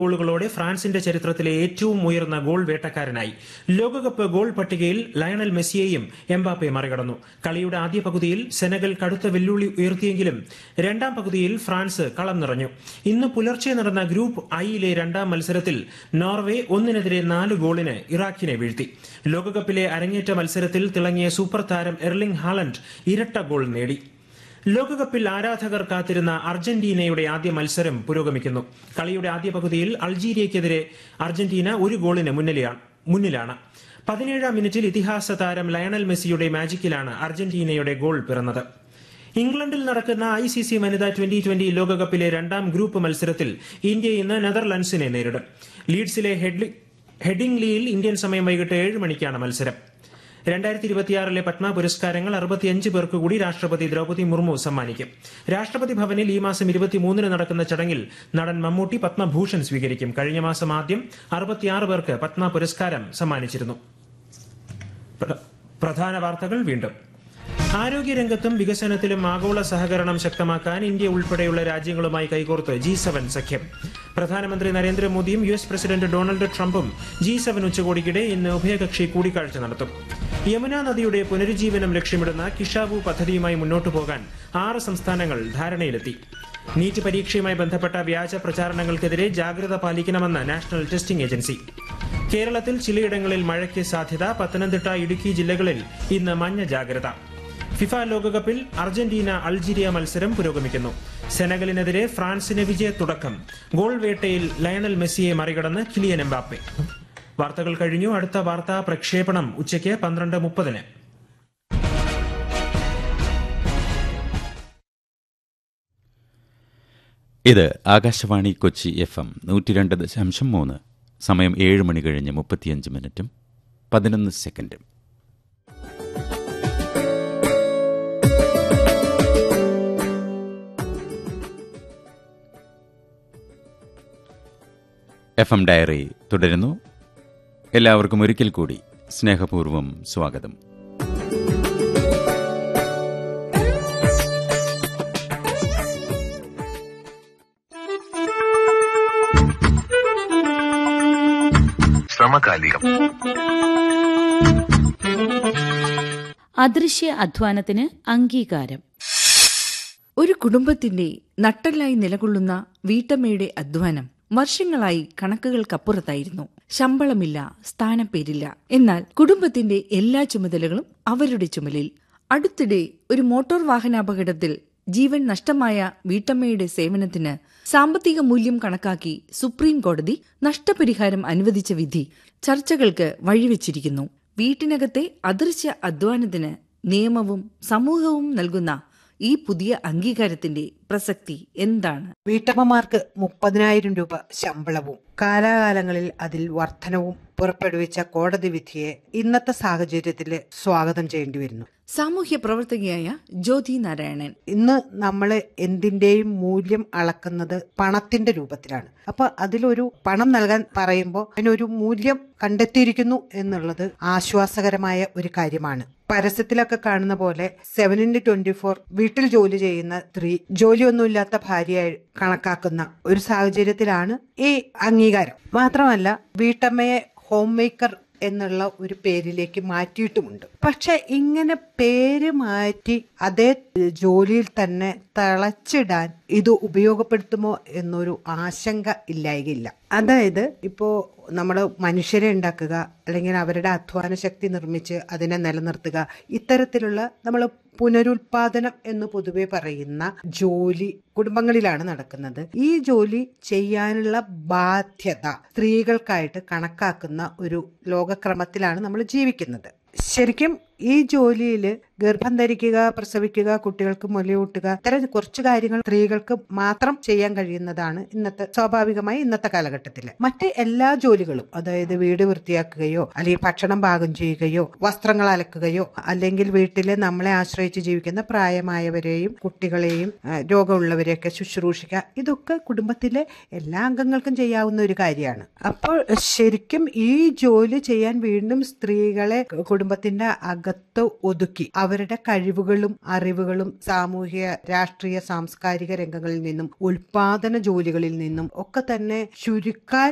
ഗോളുകളോടെ ഫ്രാൻസിന്റെ ചരിത്രത്തിലെ ഏറ്റവും ഉയർന്ന ഗോൾ വേട്ടക്കാരനായി ലോകകപ്പ് ഗോൾ പട്ടികയിൽ ലയണൽ മെസ്സിയെയും എംബാപ്പെ മറികടന്നു കളിയുടെ ആദ്യ പകുതിയിൽ സെനഗൽ കടുത്ത വെല്ലുവിളി ഉയർത്തിയെങ്കിലും രണ്ടാം പകുതിയിൽ ഫ്രാൻസ് കളം നിറഞ്ഞു ഇന്ന് പുലർച്ചെ നടന്ന ഗ്രൂപ്പ് ഐയിലെ രണ്ടാം മത്സരത്തിൽ നോർവേ ഒന്നിനെതിരെ നാല് ഗോളിന് ഇറാഖിനെ വീഴ്ത്തി ലോകകപ്പിലെ അരങ്ങേറ്റ മത്സരത്തിൽ തിളങ്ങിയ സൂപ്പർ താരം എർലിംഗ് ഹാലൻഡ് ഇരട്ട ഗോൾ നേടി ലോകകപ്പിൽ ആരാധകർ കാത്തിരുന്ന അർജന്റീനയുടെ ആദ്യ മത്സരം പുരോഗമിക്കുന്നു കളിയുടെ ആദ്യ പകുതിയിൽ അൾജീരിയയ്ക്കെതിരെ അർജന്റീന ഒരു ഗോളിന് മുന്നിലാണ് മുന്നിലാണ് പതിനേഴാം മിനിറ്റിൽ ഇതിഹാസ താരം ലയണൽ മെസ്സിയുടെ മാജിക്കിലാണ് അർജന്റീനയുടെ ഗോൾ പിറന്നത് ഇംഗ്ലണ്ടിൽ നടക്കുന്ന ഐ സി സി വനിതാ ട്വന്റി ട്വന്റി ലോകകപ്പിലെ രണ്ടാം ഗ്രൂപ്പ് മത്സരത്തിൽ ഇന്ത്യ ഇന്ന് നെതർലൻഡ്സിനെ നേരിടും ലീഡ്സിലെ ഹെഡ്ലി- ഹെഡിംഗ്ലിയിൽ ഇന്ത്യൻ സമയം വൈകിട്ട് ഏഴ് മണിക്കാണ് മത്സരം രണ്ടായിരത്തി ഇരുപത്തിയാറിലെ പത്മ പുരസ്കാരങ്ങൾ അറുപത്തിയഞ്ച് പേർക്ക് കൂടി രാഷ്ട്രപതി ദ്രൗപദി മുർമു സമ്മാനിക്കും രാഷ്ട്രപതി ഭവനിൽ ഈ മാസം ഇരുപത്തിമൂന്നിന് നടക്കുന്ന ചടങ്ങിൽ നടൻ മമ്മൂട്ടി പത്മഭൂഷൺ സ്വീകരിക്കും കഴിഞ്ഞ മാസം ആദ്യം അറുപത്തിയാറ് പേർക്ക് പത്മ പുരസ്കാരം സമ്മാനിച്ചിരുന്നു പ്ര- പ്രധാന വാർത്തകൾ വീണ്ടും ആരോഗ്യരംഗത്തും വികസനത്തിലും ആഗോള സഹകരണം ശക്തമാക്കാൻ ഇന്ത്യ ഉൾപ്പെടെയുള്ള രാജ്യങ്ങളുമായി കൈകോർത്ത് ജി സെവൻ സഖ്യം പ്രധാനമന്ത്രി നരേന്ദ്രമോദിയും യു എസ് പ്രസിഡന്റ് ഡൊണാൾഡ് ട്രംപും ജി സെവൻ ഉച്ചകോടിക്കിടെ ഇന്ന് ഉഭയകക്ഷി കൂടിക്കാഴ്ച നടത്തും യമുന നദിയുടെ പുനരുജ്ജീവനം ലക്ഷ്യമിടുന്ന കിഷാവു പദ്ധതിയുമായി മുന്നോട്ടു പോകാൻ ആറ് സംസ്ഥാനങ്ങൾ ധാരണയിലെത്തി നീറ്റ് പരീക്ഷയുമായി ബന്ധപ്പെട്ട വ്യാജ പ്രചാരണങ്ങൾക്കെതിരെ ജാഗ്രത പാലിക്കണമെന്ന് നാഷണൽ ടെസ്റ്റിംഗ് ഏജൻസി കേരളത്തിൽ ചിലയിടങ്ങളിൽ മഴയ്ക്ക് സാധ്യത പത്തനംതിട്ട ഇടുക്കി ജില്ലകളിൽ ഇന്ന് മഞ്ഞ ജാഗ്രത ഫിഫ ലോകകപ്പിൽ അർജന്റീന അൾജീരിയ മത്സരം പുരോഗമിക്കുന്നു സെനഗലിനെതിരെ ഫ്രാൻസിന് വിജയ തുടക്കം ഗോൾ വേട്ടയിൽ ലയണൽ മെസ്സിയെ മറികടന്ന് കിലിയൻ എംബാപ്പെ വാർത്തകൾ കഴിഞ്ഞു അടുത്ത വാർത്താ പ്രക്ഷേപണം ഉച്ചയ്ക്ക് പന്ത്രണ്ട് മുപ്പതിന് ഇത് ആകാശവാണി കൊച്ചി എഫ് എം നൂറ്റി രണ്ട് ദശാംശം മൂന്ന് സമയം ഏഴ് മണി കഴിഞ്ഞ് മുപ്പത്തിയഞ്ച് മിനിറ്റും പതിനൊന്ന് സെക്കൻഡും എഫ് എം ഡയറി തുടരുന്നു എല്ലാവർക്കും ഒരിക്കൽ കൂടി സ്നേഹപൂർവ്വം സ്വാഗതം സമകാലികം അദൃശ്യ അധ്വാനത്തിന് അംഗീകാരം ഒരു കുടുംബത്തിന്റെ നട്ടലായി നിലകൊള്ളുന്ന വീട്ടമ്മയുടെ അധ്വാനം വർഷങ്ങളായി കണക്കുകൾക്കപ്പുറത്തായിരുന്നു ശമ്പളമില്ല സ്ഥാനപ്പേരില്ല എന്നാൽ കുടുംബത്തിന്റെ എല്ലാ ചുമതലകളും അവരുടെ ചുമലിൽ അടുത്തിടെ ഒരു മോട്ടോർ വാഹനാപകടത്തിൽ ജീവൻ നഷ്ടമായ വീട്ടമ്മയുടെ സേവനത്തിന് സാമ്പത്തിക മൂല്യം കണക്കാക്കി സുപ്രീം കോടതി നഷ്ടപരിഹാരം അനുവദിച്ച വിധി ചർച്ചകൾക്ക് വഴിവെച്ചിരിക്കുന്നു വീട്ടിനകത്തെ അദൃശ്യ അധ്വാനത്തിന് നിയമവും സമൂഹവും നൽകുന്ന ഈ പുതിയ അംഗീകാരത്തിന്റെ പ്രസക്തി എന്താണ് വീട്ടമ്മമാർക്ക് മുപ്പതിനായിരം രൂപ ശമ്പളവും കാലാകാലങ്ങളിൽ അതിൽ വർധനവും പുറപ്പെടുവിച്ച കോടതി വിധിയെ ഇന്നത്തെ സാഹചര്യത്തിൽ സ്വാഗതം ചെയ്യേണ്ടി വരുന്നു സാമൂഹ്യ പ്രവർത്തകയായ ജ്യോതി നാരായണൻ ഇന്ന് നമ്മൾ എന്തിന്റെയും മൂല്യം അളക്കുന്നത് പണത്തിന്റെ രൂപത്തിലാണ് അപ്പൊ അതിലൊരു പണം നൽകാൻ പറയുമ്പോൾ അതിനൊരു മൂല്യം കണ്ടെത്തിയിരിക്കുന്നു എന്നുള്ളത് ആശ്വാസകരമായ ഒരു കാര്യമാണ് പരസ്യത്തിലൊക്കെ കാണുന്ന പോലെ സെവൻ ഇൻറ്റു ട്വന്റി ഫോർ വീട്ടിൽ ജോലി ചെയ്യുന്ന സ്ത്രീ ജോലിയൊന്നുമില്ലാത്ത ഭാര്യയായി കണക്കാക്കുന്ന ഒരു സാഹചര്യത്തിലാണ് ഈ അംഗീകാരം മാത്രമല്ല വീട്ടമ്മയെ ഹോം മേക്കർ എന്നുള്ള ഒരു പേരിലേക്ക് മാറ്റിയിട്ടുമുണ്ട് പക്ഷെ ഇങ്ങനെ പേര് മാറ്റി അതേ ജോലിയിൽ തന്നെ തളച്ചിടാൻ ഇത് ഉപയോഗപ്പെടുത്തുമോ എന്നൊരു ആശങ്ക ഇല്ലായകയില്ല അതായത് ഇപ്പോ നമ്മൾ മനുഷ്യരെ ഉണ്ടാക്കുക അല്ലെങ്കിൽ അവരുടെ അധ്വാന ശക്തി നിർമ്മിച്ച് അതിനെ നിലനിർത്തുക ഇത്തരത്തിലുള്ള നമ്മൾ പുനരുൽപാദനം എന്ന് പൊതുവെ പറയുന്ന ജോലി കുടുംബങ്ങളിലാണ് നടക്കുന്നത് ഈ ജോലി ചെയ്യാനുള്ള ബാധ്യത സ്ത്രീകൾക്കായിട്ട് കണക്കാക്കുന്ന ഒരു ലോകക്രമത്തിലാണ് നമ്മൾ ജീവിക്കുന്നത് ശരിക്കും ഈ ജോലിയിൽ ഗർഭം ധരിക്കുക പ്രസവിക്കുക കുട്ടികൾക്ക് മുലയൂട്ടുക ഇത്തരം കുറച്ച് കാര്യങ്ങൾ സ്ത്രീകൾക്ക് മാത്രം ചെയ്യാൻ കഴിയുന്നതാണ് ഇന്നത്തെ സ്വാഭാവികമായി ഇന്നത്തെ കാലഘട്ടത്തിൽ മറ്റ് എല്ലാ ജോലികളും അതായത് വീട് വൃത്തിയാക്കുകയോ അല്ലെങ്കിൽ ഭക്ഷണം പാകം ചെയ്യുകയോ വസ്ത്രങ്ങൾ അലക്കുകയോ അല്ലെങ്കിൽ വീട്ടിലെ നമ്മളെ ആശ്രയിച്ച് ജീവിക്കുന്ന പ്രായമായവരെയും കുട്ടികളെയും ആ, രോഗമുള്ളവരെയൊക്കെ ശുശ്രൂഷിക്കുക ഇതൊക്കെ കുടുംബത്തിലെ എല്ലാ അംഗങ്ങൾക്കും ചെയ്യാവുന്ന ഒരു കാര്യമാണ് അപ്പോൾ ശരിക്കും ഈ ജോലി ചെയ്യാൻ വീണ്ടും സ്ത്രീകളെ കുടുംബത്തിന്റെ അകത്ത് അകത്ത് ഒതുക്കി അവരുടെ കഴിവുകളും അറിവുകളും സാമൂഹിക രാഷ്ട്രീയ സാംസ്കാരിക രംഗങ്ങളിൽ നിന്നും ഉൽപാദന ജോലികളിൽ നിന്നും ഒക്കെ തന്നെ ചുരുക്കാൻ